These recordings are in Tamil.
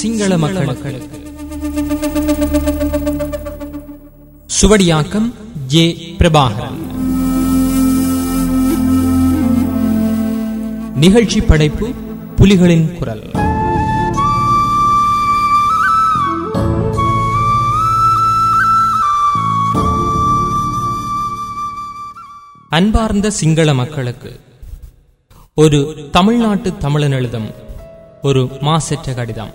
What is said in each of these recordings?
சிங்கள மக்களுக்கு சுவடியாக்கம் ஜே பிரபாகரன் நிகழ்ச்சி படைப்பு புலிகளின் குரல் அன்பார்ந்த சிங்கள மக்களுக்கு ஒரு தமிழ்நாட்டு தமிழன் எழுதும் ஒரு மாசற்ற கடிதம்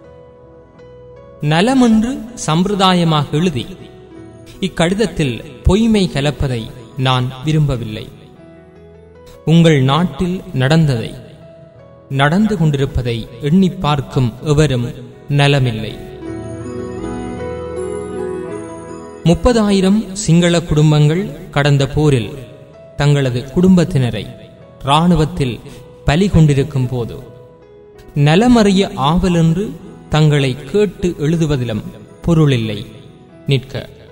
நலமென்று சம்பிரதாயமாக எழுதி இக்கடிதத்தில் பொய்மை கலப்பதை நான் விரும்பவில்லை உங்கள் நாட்டில் நடந்ததை நடந்து கொண்டிருப்பதை எண்ணி பார்க்கும் எவரும் நலமில்லை முப்பதாயிரம் சிங்கள குடும்பங்கள் கடந்த போரில் தங்களது குடும்பத்தினரை இராணுவத்தில் பலி கொண்டிருக்கும் போது நலமறிய ஆவலென்று தங்களை கேட்டு எழுதுவதிலும் பொருளில்லை நிற்க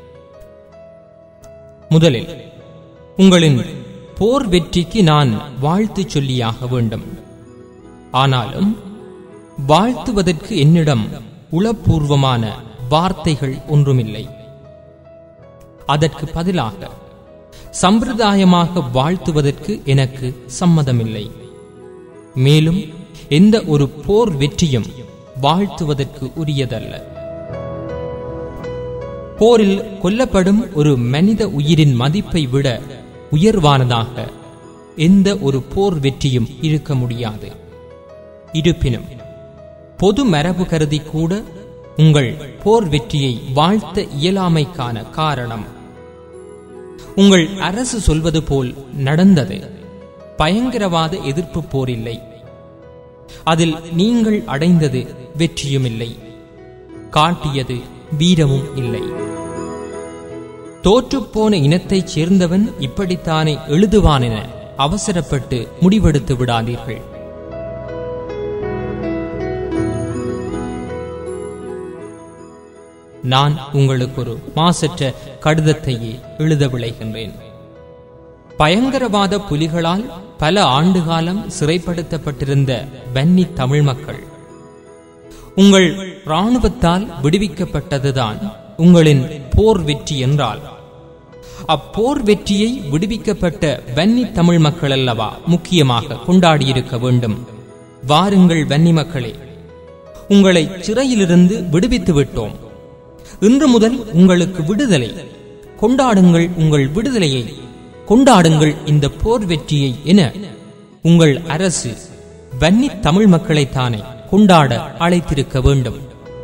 முதலில் உங்களின் போர் வெற்றிக்கு நான் வாழ்த்து சொல்லியாக வேண்டும் ஆனாலும் வாழ்த்துவதற்கு என்னிடம் உளப்பூர்வமான வார்த்தைகள் ஒன்றுமில்லை அதற்கு பதிலாக சம்பிரதாயமாக வாழ்த்துவதற்கு எனக்கு சம்மதமில்லை மேலும் எந்த ஒரு போர் வெற்றியும் வாழ்த்துவதற்கு உரியதல்ல போரில் கொல்லப்படும் ஒரு மனித உயிரின் மதிப்பை விட உயர்வானதாக எந்த ஒரு போர் வெற்றியும் இருக்க முடியாது இருப்பினும் பொது மரபு கருதி கூட உங்கள் போர் வெற்றியை வாழ்த்த இயலாமைக்கான காரணம் உங்கள் அரசு சொல்வது போல் நடந்தது பயங்கரவாத எதிர்ப்பு போர் இல்லை அதில் நீங்கள் அடைந்தது வெற்றியும் இல்லை காட்டியது வீரமும் இல்லை தோற்றுப்போன இனத்தைச் சேர்ந்தவன் இப்படித்தானே எழுதுவான் என அவசரப்பட்டு முடிவெடுத்து விடாதீர்கள் நான் உங்களுக்கு ஒரு மாசற்ற கடிதத்தையே எழுத விளைகின்றேன் பயங்கரவாத புலிகளால் பல ஆண்டுகாலம் சிறைப்படுத்தப்பட்டிருந்த வன்னி தமிழ் மக்கள் உங்கள் இராணுவத்தால் விடுவிக்கப்பட்டதுதான் உங்களின் போர் வெற்றி என்றால் அப்போர் வெற்றியை விடுவிக்கப்பட்ட வன்னி தமிழ் மக்கள் அல்லவா முக்கியமாக கொண்டாடியிருக்க வேண்டும் வாருங்கள் வன்னி மக்களே உங்களை சிறையிலிருந்து விடுவித்து விட்டோம் இன்று முதல் உங்களுக்கு விடுதலை கொண்டாடுங்கள் உங்கள் விடுதலையை கொண்டாடுங்கள் இந்த போர் வெற்றியை என உங்கள் அரசு வன்னி தமிழ் மக்களைத்தானே கொண்டாட அழைத்திருக்க வேண்டும்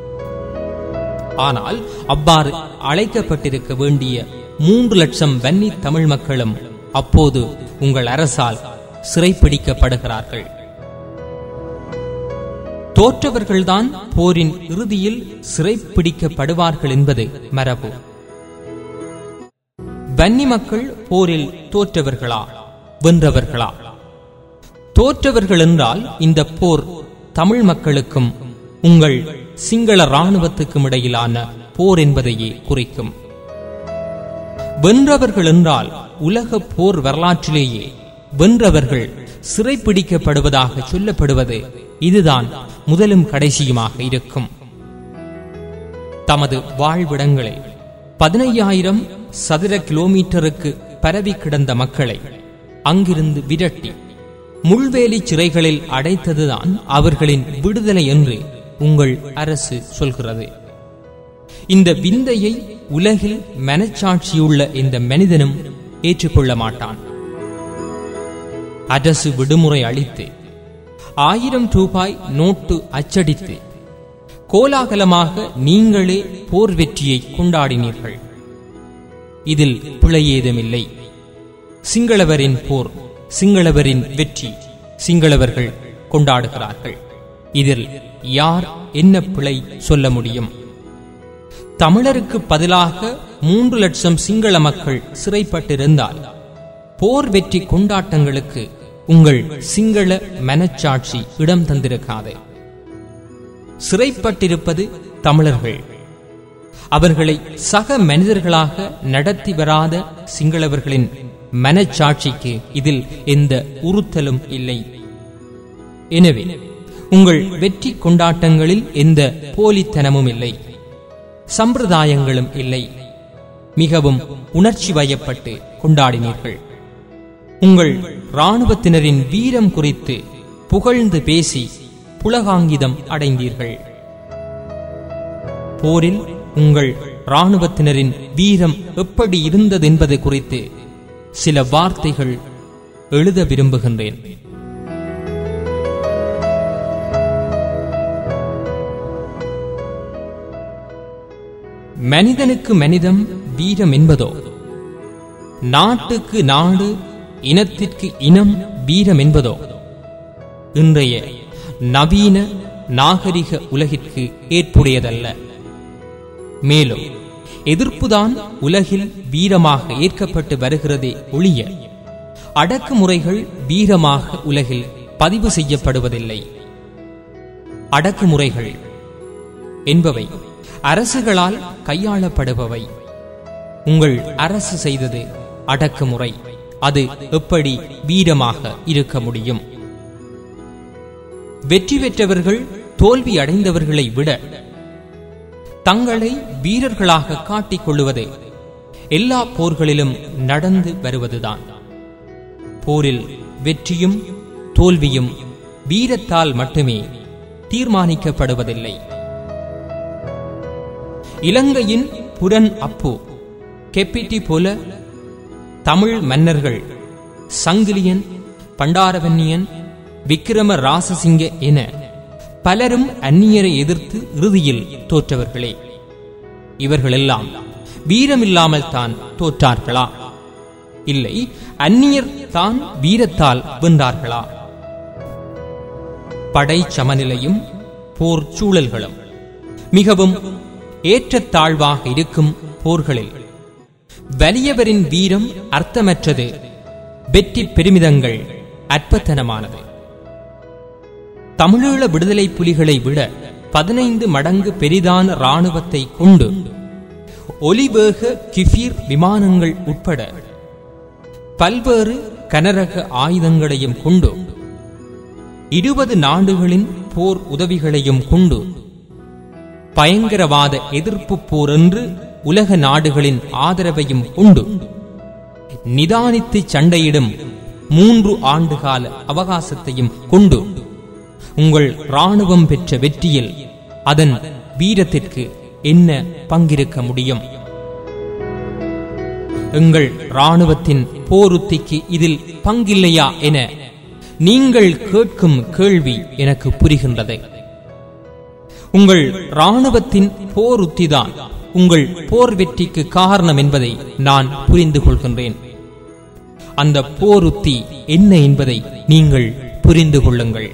ஆனால் அவ்வாறு அழைக்கப்பட்டிருக்க வேண்டிய மூன்று லட்சம் வன்னி தமிழ் மக்களும் அப்போது உங்கள் அரசால் சிறைப்பிடிக்கப்படுகிறார்கள் தோற்றவர்கள்தான் போரின் இறுதியில் சிறைப்பிடிக்கப்படுவார்கள் என்பது மரபு வன்னி மக்கள் போரில் தோற்றவர்களா வென்றவர்களா தோற்றவர்கள் என்றால் இந்த போர் தமிழ் மக்களுக்கும் உங்கள் சிங்கள இராணுவத்துக்கும் இடையிலான போர் என்பதையே குறிக்கும் வென்றவர்கள் என்றால் உலக போர் வரலாற்றிலேயே வென்றவர்கள் சிறைப்பிடிக்கப்படுவதாக சொல்லப்படுவது இதுதான் முதலும் கடைசியுமாக இருக்கும் தமது வாழ்விடங்களில் பதினையாயிரம் சதுர கிலோமீட்டருக்கு பரவி கிடந்த மக்களை அங்கிருந்து விரட்டி முள்வேலி சிறைகளில் அடைத்ததுதான் அவர்களின் விடுதலை என்று உங்கள் அரசு சொல்கிறது இந்த விந்தையை உலகில் மனச்சாட்சியுள்ள இந்த மனிதனும் ஏற்றுக்கொள்ள மாட்டான் அரசு விடுமுறை அளித்து ஆயிரம் ரூபாய் நோட்டு அச்சடித்து கோலாகலமாக நீங்களே போர் வெற்றியை கொண்டாடினீர்கள் இதில் பிழை ஏதுமில்லை சிங்களவரின் போர் சிங்களவரின் வெற்றி சிங்களவர்கள் கொண்டாடுகிறார்கள் இதில் யார் என்ன பிழை சொல்ல முடியும் தமிழருக்கு பதிலாக மூன்று லட்சம் சிங்கள மக்கள் சிறைப்பட்டிருந்தால் போர் வெற்றி கொண்டாட்டங்களுக்கு உங்கள் சிங்கள மனச்சாட்சி இடம் தந்திருக்காது சிறைப்பட்டிருப்பது தமிழர்கள் அவர்களை சக மனிதர்களாக நடத்தி வராத சிங்களவர்களின் மனச்சாட்சிக்கு இதில் எந்த உறுத்தலும் இல்லை எனவே உங்கள் வெற்றி கொண்டாட்டங்களில் எந்த போலித்தனமும் இல்லை சம்பிரதாயங்களும் இல்லை மிகவும் உணர்ச்சி வயப்பட்டு கொண்டாடினீர்கள் உங்கள் இராணுவத்தினரின் வீரம் குறித்து புகழ்ந்து பேசி புலகாங்கிதம் அடைந்தீர்கள் போரில் உங்கள் இராணுவத்தினரின் வீரம் எப்படி இருந்ததென்பது குறித்து சில வார்த்தைகள் எழுத விரும்புகின்றேன் மனிதனுக்கு மனிதம் வீரம் என்பதோ நாட்டுக்கு நாடு இனத்திற்கு இனம் வீரம் என்பதோ இன்றைய நவீன நாகரிக உலகிற்கு ஏற்புடையதல்ல மேலும் எதிர்ப்புதான் உலகில் வீரமாக ஏற்கப்பட்டு வருகிறதே ஒழிய அடக்குமுறைகள் வீரமாக உலகில் பதிவு செய்யப்படுவதில்லை அடக்குமுறைகள் என்பவை அரசுகளால் கையாளப்படுபவை உங்கள் அரசு செய்தது அடக்குமுறை அது எப்படி வீரமாக இருக்க முடியும் வெற்றி பெற்றவர்கள் தோல்வி அடைந்தவர்களை விட தங்களை வீரர்களாக காட்டிக் கொள்ளுவது எல்லா போர்களிலும் நடந்து வருவதுதான் போரில் வெற்றியும் தோல்வியும் வீரத்தால் மட்டுமே தீர்மானிக்கப்படுவதில்லை இலங்கையின் புரன் அப்பு கெப்பிட்டி போல தமிழ் மன்னர்கள் சங்கிலியன் பண்டாரவன்னியன் விக்கிரம ராசசிங்க என பலரும் அந்நியரை எதிர்த்து இறுதியில் தோற்றவர்களே இவர்களெல்லாம் வீரமில்லாமல் தான் தோற்றார்களா இல்லை அந்நியர் தான் வீரத்தால் வென்றார்களா படை சமநிலையும் போர் சூழல்களும் மிகவும் ஏற்றத்தாழ்வாக இருக்கும் போர்களில் வலியவரின் வீரம் அர்த்தமற்றது வெற்றி பெருமிதங்கள் அற்பத்தனமானது தமிழீழ விடுதலை புலிகளை விட பதினைந்து மடங்கு பெரிதான இராணுவத்தை கொண்டு ஒலிவேக கிஃபீர் விமானங்கள் உட்பட பல்வேறு கனரக ஆயுதங்களையும் கொண்டு இருபது நாடுகளின் போர் உதவிகளையும் கொண்டு பயங்கரவாத எதிர்ப்பு போர் என்று உலக நாடுகளின் ஆதரவையும் கொண்டு நிதானித்து சண்டையிடும் மூன்று ஆண்டுகால அவகாசத்தையும் கொண்டு உங்கள் இராணுவம் பெற்ற வெற்றியில் அதன் வீரத்திற்கு என்ன பங்கிருக்க முடியும் எங்கள் இராணுவத்தின் போருத்திக்கு இதில் பங்கில்லையா என நீங்கள் கேட்கும் கேள்வி எனக்கு புரிகின்றது உங்கள் இராணுவத்தின் போர் உத்திதான் உங்கள் போர் வெற்றிக்கு காரணம் என்பதை நான் புரிந்து கொள்கின்றேன் அந்த போர் உத்தி என்ன என்பதை நீங்கள் புரிந்து கொள்ளுங்கள்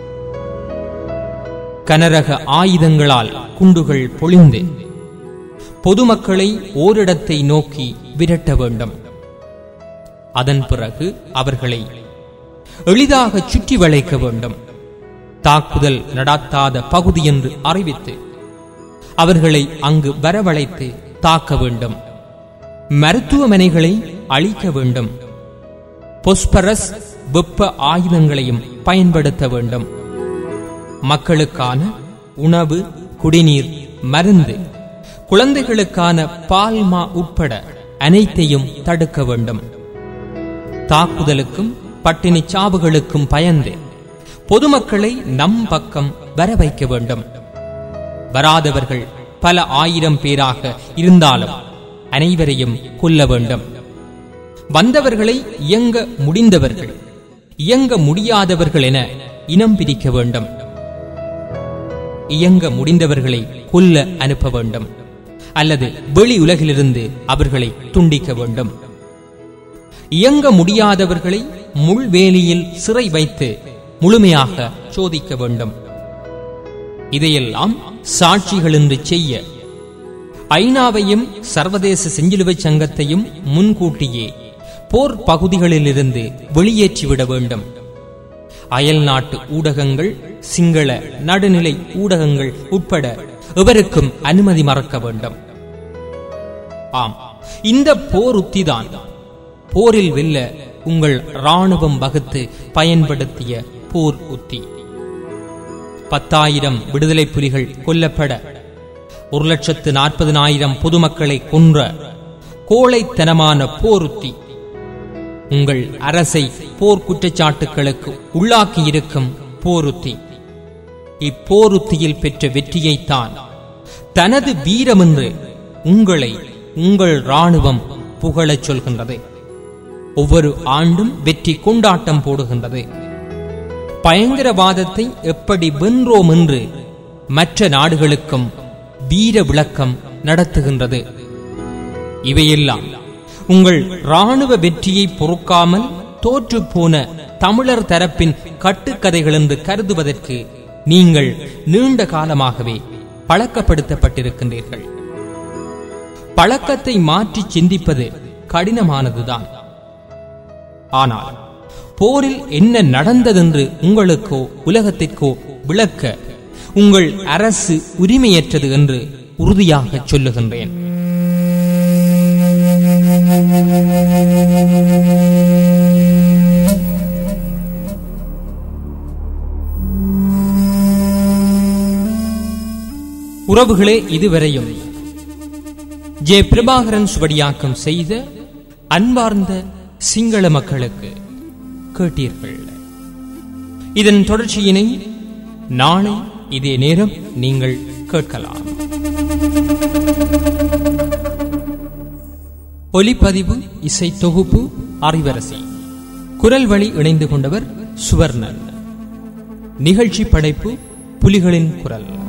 கனரக ஆயுதங்களால் குண்டுகள் பொழிந்து பொதுமக்களை ஓரிடத்தை நோக்கி விரட்ட வேண்டும் அதன் பிறகு அவர்களை எளிதாக சுற்றி வளைக்க வேண்டும் தாக்குதல் நடாத்தாத பகுதி என்று அறிவித்து அவர்களை அங்கு வரவழைத்து தாக்க வேண்டும் மருத்துவமனைகளை அழிக்க வேண்டும் பொஸ்பரஸ் வெப்ப ஆயுதங்களையும் பயன்படுத்த வேண்டும் மக்களுக்கான உணவு குடிநீர் மருந்து குழந்தைகளுக்கான பால்மா உட்பட அனைத்தையும் தடுக்க வேண்டும் தாக்குதலுக்கும் பட்டினி சாவுகளுக்கும் பயந்து பொதுமக்களை நம் பக்கம் வர வைக்க வேண்டும் வராதவர்கள் பல ஆயிரம் பேராக இருந்தாலும் அனைவரையும் கொல்ல வேண்டும் வந்தவர்களை இயங்க முடிந்தவர்கள் இயங்க முடியாதவர்கள் என இனம் பிரிக்க வேண்டும் இயங்க முடிந்தவர்களை கொல்ல அனுப்ப வேண்டும் அல்லது வெளி உலகிலிருந்து அவர்களை துண்டிக்க வேண்டும் இயங்க முடியாதவர்களை முள்வேலியில் சிறை வைத்து முழுமையாக சோதிக்க வேண்டும் இதையெல்லாம் சாட்சிகள் என்று செய்ய ஐநாவையும் சர்வதேச செஞ்சிலுவை சங்கத்தையும் முன்கூட்டியே போர் பகுதிகளிலிருந்து வெளியேற்றிவிட வேண்டும் அயல் நாட்டு ஊடகங்கள் சிங்கள நடுநிலை ஊடகங்கள் உட்பட எவருக்கும் அனுமதி மறக்க வேண்டும் ஆம் இந்த போர் உத்திதான் போரில் வெல்ல உங்கள் ராணுவம் வகுத்து பயன்படுத்திய போர் உத்தி பத்தாயிரம் விடுதலை புலிகள் கொல்லப்பட ஒரு லட்சத்து நாற்பதனாயிரம் பொதுமக்களை கொன்ற கோழைத்தனமான போருத்தி உங்கள் அரசை போர் குற்றச்சாட்டுகளுக்கு உள்ளாக்கியிருக்கும் போருத்தி இப்போருத்தியில் பெற்ற வெற்றியைத்தான் தனது வீரமென்று உங்களை உங்கள் ராணுவம் புகழச் சொல்கின்றது ஒவ்வொரு ஆண்டும் வெற்றி கொண்டாட்டம் போடுகின்றது பயங்கரவாதத்தை எப்படி வென்றோம் என்று மற்ற நாடுகளுக்கும் வீர விளக்கம் நடத்துகின்றது இவையெல்லாம் உங்கள் ராணுவ வெற்றியை பொறுக்காமல் தோற்றுப்போன தமிழர் தரப்பின் கட்டுக்கதைகள் என்று கருதுவதற்கு நீங்கள் நீண்ட காலமாகவே பழக்கப்படுத்தப்பட்டிருக்கின்றீர்கள் பழக்கத்தை மாற்றி சிந்திப்பது கடினமானதுதான் ஆனால் போரில் என்ன நடந்ததென்று உங்களுக்கோ உலகத்திற்கோ விளக்க உங்கள் அரசு உரிமையற்றது என்று உறுதியாக சொல்லுகின்றேன் உறவுகளே இதுவரையும் ஜே பிரபாகரன் சுவடியாக்கம் செய்த அன்பார்ந்த சிங்கள மக்களுக்கு கேட்டீர்கள் இதன் தொடர்ச்சியினை நாளை இதே நேரம் நீங்கள் கேட்கலாம் ஒலிப்பதிவு இசை தொகுப்பு அறிவரசி குரல் வழி இணைந்து கொண்டவர் சுவர்ணன் நிகழ்ச்சி படைப்பு புலிகளின் குரல்